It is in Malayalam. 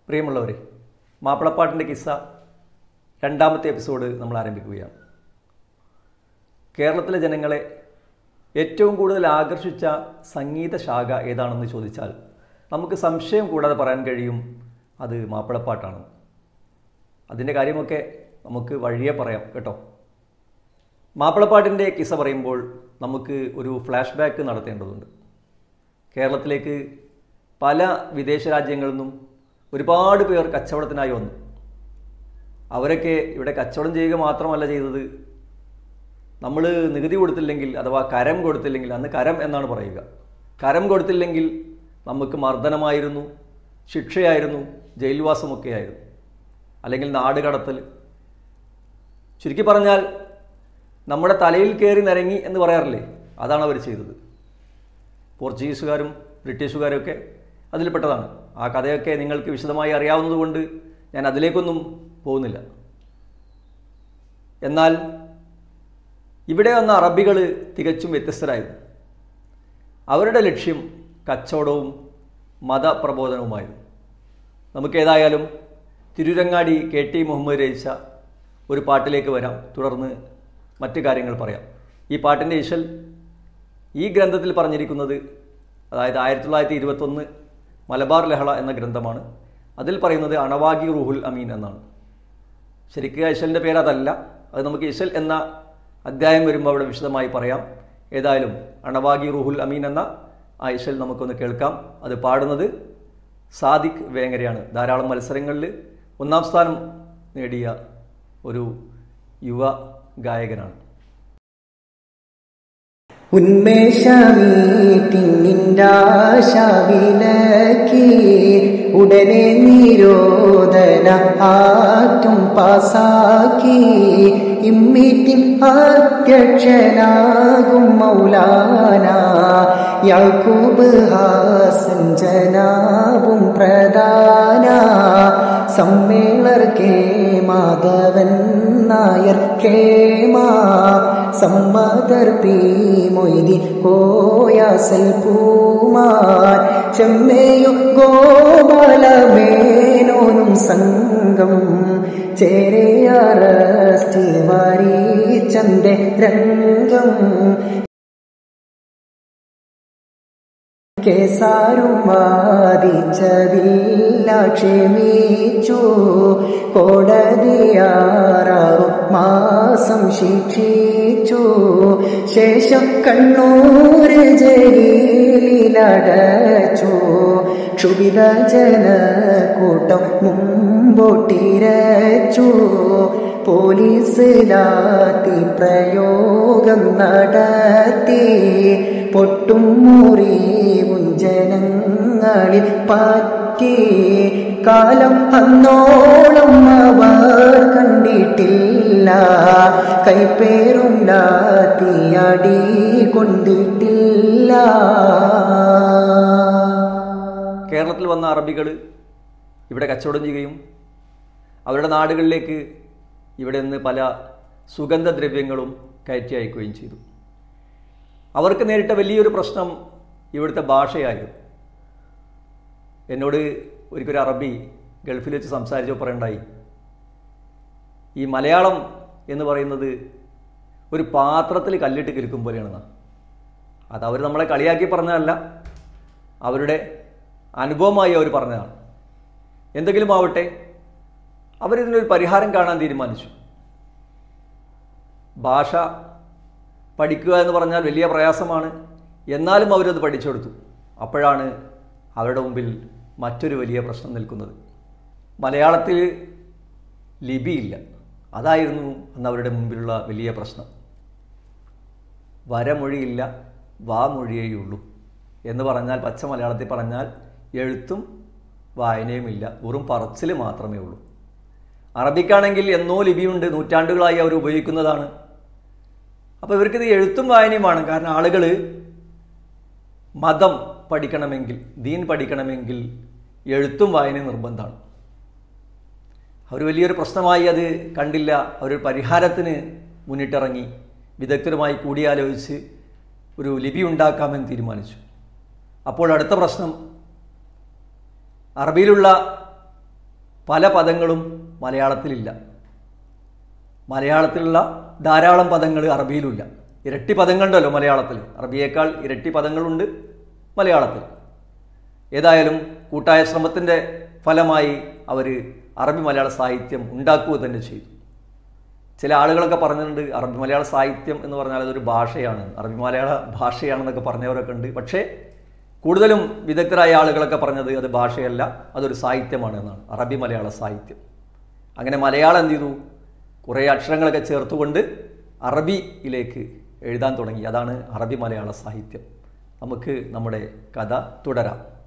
പ്രിയമുള്ളവരെ മാപ്പിളപ്പാട്ടിൻ്റെ കിസ്സ രണ്ടാമത്തെ എപ്പിസോഡ് നമ്മൾ ആരംഭിക്കുകയാണ് കേരളത്തിലെ ജനങ്ങളെ ഏറ്റവും കൂടുതൽ ആകർഷിച്ച സംഗീത ശാഖ ഏതാണെന്ന് ചോദിച്ചാൽ നമുക്ക് സംശയം കൂടാതെ പറയാൻ കഴിയും അത് മാപ്പിളപ്പാട്ടാണ് അതിൻ്റെ കാര്യമൊക്കെ നമുക്ക് വഴിയെ പറയാം കേട്ടോ മാപ്പിളപ്പാട്ടിൻ്റെ കിസ്സ പറയുമ്പോൾ നമുക്ക് ഒരു ഫ്ലാഷ് ബാക്ക് നടത്തേണ്ടതുണ്ട് കേരളത്തിലേക്ക് പല വിദേശ രാജ്യങ്ങളിൽ നിന്നും ഒരുപാട് പേർ കച്ചവടത്തിനായി വന്നു അവരൊക്കെ ഇവിടെ കച്ചവടം ചെയ്യുക മാത്രമല്ല ചെയ്തത് നമ്മൾ നികുതി കൊടുത്തില്ലെങ്കിൽ അഥവാ കരം കൊടുത്തില്ലെങ്കിൽ അന്ന് കരം എന്നാണ് പറയുക കരം കൊടുത്തില്ലെങ്കിൽ നമുക്ക് മർദ്ദനമായിരുന്നു ശിക്ഷയായിരുന്നു ജയിൽവാസമൊക്കെ ആയിരുന്നു അല്ലെങ്കിൽ നാട് കടത്തൽ ചുരുക്കി പറഞ്ഞാൽ നമ്മുടെ തലയിൽ കയറി നിരങ്ങി എന്ന് പറയാറില്ലേ അതാണ് അവർ ചെയ്തത് പോർച്ചുഗീസുകാരും ബ്രിട്ടീഷുകാരും ഒക്കെ അതിൽപ്പെട്ടതാണ് ആ കഥയൊക്കെ നിങ്ങൾക്ക് വിശദമായി അറിയാവുന്നതുകൊണ്ട് ഞാൻ അതിലേക്കൊന്നും പോകുന്നില്ല എന്നാൽ ഇവിടെ വന്ന അറബികൾ തികച്ചും വ്യത്യസ്തരായിരുന്നു അവരുടെ ലക്ഷ്യം കച്ചവടവും മതപ്രബോധനവുമായിരുന്നു നമുക്കേതായാലും തിരുരങ്ങാടി കെ ടി മുഹമ്മദ് രചിച്ച ഒരു പാട്ടിലേക്ക് വരാം തുടർന്ന് മറ്റു കാര്യങ്ങൾ പറയാം ഈ പാട്ടിൻ്റെ ഇശൽ ഈ ഗ്രന്ഥത്തിൽ പറഞ്ഞിരിക്കുന്നത് അതായത് ആയിരത്തി തൊള്ളായിരത്തി ഇരുപത്തൊന്ന് മലബാർ ലഹള എന്ന ഗ്രന്ഥമാണ് അതിൽ പറയുന്നത് അണവാഗി റുഹുൽ അമീൻ എന്നാണ് ശരിക്കും ഇശലിൻ്റെ പേര് അതല്ല അത് നമുക്ക് ഇശൽ എന്ന അധ്യായം വരുമ്പോൾ അവിടെ വിശദമായി പറയാം ഏതായാലും അണവാഗി റുഹുൽ അമീൻ എന്ന ആ ഇശൽ നമുക്കൊന്ന് കേൾക്കാം അത് പാടുന്നത് സാദിഖ് വേങ്ങരയാണ് ധാരാളം മത്സരങ്ങളിൽ ഒന്നാം സ്ഥാനം നേടിയ ഒരു യുവ ഗായകനാണ് ഉന്മേഷമീറ്റിങ്ങിൻ്റാശവിലക്കി ഉടനെ നിരോധന ആറ്റും പാസാക്കി ഇമ്മീറ്റിംഗ് അധ്യക്ഷനാകും മൗലാന യാക്കൂബ് ഹാസൻ ജനാവും പ്രധാന സമ്മേളർ കെ മാധവൻ നായർ കേമാ സമ്മതർ പി മൊയ്തി കോയാസൽ പൂമാൻ ചെമ്മേയും ഗോപാലമേനോനും സംഘം ചേരയാറസ്റ്റി വാരി ചന്ദ രംഗം കേസാരുമാതിച്ചതില്ല ക്ഷമിച്ചു കോടതിയാറാറു മാസം ശിക്ഷിച്ചു ശേഷം കണ്ണൂർ ജയിലിലടച്ചു ക്ഷുഭിത ജനക്കൂട്ടം മുമ്പോട്ടിരച്ചു പോലീസ് ലാത്തി പ്രയോഗം നടത്തി പൊട്ടും മുറിവും ജനങ്ങളിൽ പറ്റി കാലം അന്നോളം അവർ കണ്ടിട്ടില്ല കൈപ്പേറും ലാത്തിയടി കൊണ്ടിട്ടില്ല കേരളത്തിൽ വന്ന അറബികൾ ഇവിടെ കച്ചവടം ചെയ്യുകയും അവരുടെ നാടുകളിലേക്ക് ഇവിടെ നിന്ന് പല സുഗന്ധദ്രവ്യങ്ങളും കയറ്റി അയക്കുകയും ചെയ്തു അവർക്ക് നേരിട്ട വലിയൊരു പ്രശ്നം ഇവിടുത്തെ ഭാഷയായിരുന്നു എന്നോട് ഒരിക്കലും അറബി ഗൾഫിൽ വെച്ച് സംസാരിച്ചപ്പോൾ പറയണ്ടായി ഈ മലയാളം എന്ന് പറയുന്നത് ഒരു പാത്രത്തിൽ കല്ലിട്ട് കിലുക്കും പോലെയാണെന്നാ അത് അവർ നമ്മളെ കളിയാക്കി പറഞ്ഞതല്ല അവരുടെ അനുഭവമായി അവർ പറഞ്ഞതാണ് എന്തെങ്കിലും ആവട്ടെ അവരിതിനൊരു പരിഹാരം കാണാൻ തീരുമാനിച്ചു ഭാഷ പഠിക്കുക എന്ന് പറഞ്ഞാൽ വലിയ പ്രയാസമാണ് എന്നാലും അവരത് പഠിച്ചെടുത്തു അപ്പോഴാണ് അവരുടെ മുമ്പിൽ മറ്റൊരു വലിയ പ്രശ്നം നിൽക്കുന്നത് മലയാളത്തിൽ ലിപിയില്ല അതായിരുന്നു അന്ന് അവരുടെ മുമ്പിലുള്ള വലിയ പ്രശ്നം വരമൊഴിയില്ല വാമൊഴിയേയുള്ളൂ എന്ന് പറഞ്ഞാൽ പച്ച മലയാളത്തിൽ പറഞ്ഞാൽ എഴുത്തും വായനയുമില്ല വെറും പറച്ചിൽ മാത്രമേ ഉള്ളൂ അറബിക്കാണെങ്കിൽ എന്നോ ലിപിയുണ്ട് നൂറ്റാണ്ടുകളായി അവർ ഉപയോഗിക്കുന്നതാണ് അപ്പോൾ ഇവർക്കിത് എഴുത്തും വായനയുമാണ് കാരണം ആളുകൾ മതം പഠിക്കണമെങ്കിൽ ദീൻ പഠിക്കണമെങ്കിൽ എഴുത്തും വായനയും നിർബന്ധമാണ് അവർ വലിയൊരു പ്രശ്നമായി അത് കണ്ടില്ല അവർ പരിഹാരത്തിന് മുന്നിട്ടിറങ്ങി വിദഗ്ധരുമായി കൂടിയാലോചിച്ച് ഒരു ലിപി ഉണ്ടാക്കാമെന്ന് തീരുമാനിച്ചു അപ്പോൾ അടുത്ത പ്രശ്നം അറബിയിലുള്ള പല പദങ്ങളും മലയാളത്തിലില്ല മലയാളത്തിലുള്ള ധാരാളം പദങ്ങൾ അറബിയിലുമില്ല ഇരട്ടി പദങ്ങളുണ്ടല്ലോ മലയാളത്തിൽ അറബിയേക്കാൾ ഇരട്ടി പദങ്ങളുണ്ട് മലയാളത്തിൽ ഏതായാലും കൂട്ടായ ശ്രമത്തിൻ്റെ ഫലമായി അവർ അറബി മലയാള സാഹിത്യം ഉണ്ടാക്കുക തന്നെ ചെയ്തു ചില ആളുകളൊക്കെ പറഞ്ഞിട്ടുണ്ട് അറബി മലയാള സാഹിത്യം എന്ന് പറഞ്ഞാൽ അതൊരു ഭാഷയാണ് അറബി മലയാള ഭാഷയാണെന്നൊക്കെ പറഞ്ഞവരൊക്കെ ഉണ്ട് പക്ഷേ കൂടുതലും വിദഗ്ധരായ ആളുകളൊക്കെ പറഞ്ഞത് അത് ഭാഷയല്ല അതൊരു സാഹിത്യമാണ് എന്നാണ് അറബി മലയാള സാഹിത്യം അങ്ങനെ മലയാളം എന്ത് ചെയ്തു കുറേ അക്ഷരങ്ങളൊക്കെ ചേർത്തുകൊണ്ട് അറബിയിലേക്ക് എഴുതാൻ തുടങ്ങി അതാണ് അറബി മലയാള സാഹിത്യം നമുക്ക് നമ്മുടെ കഥ തുടരാം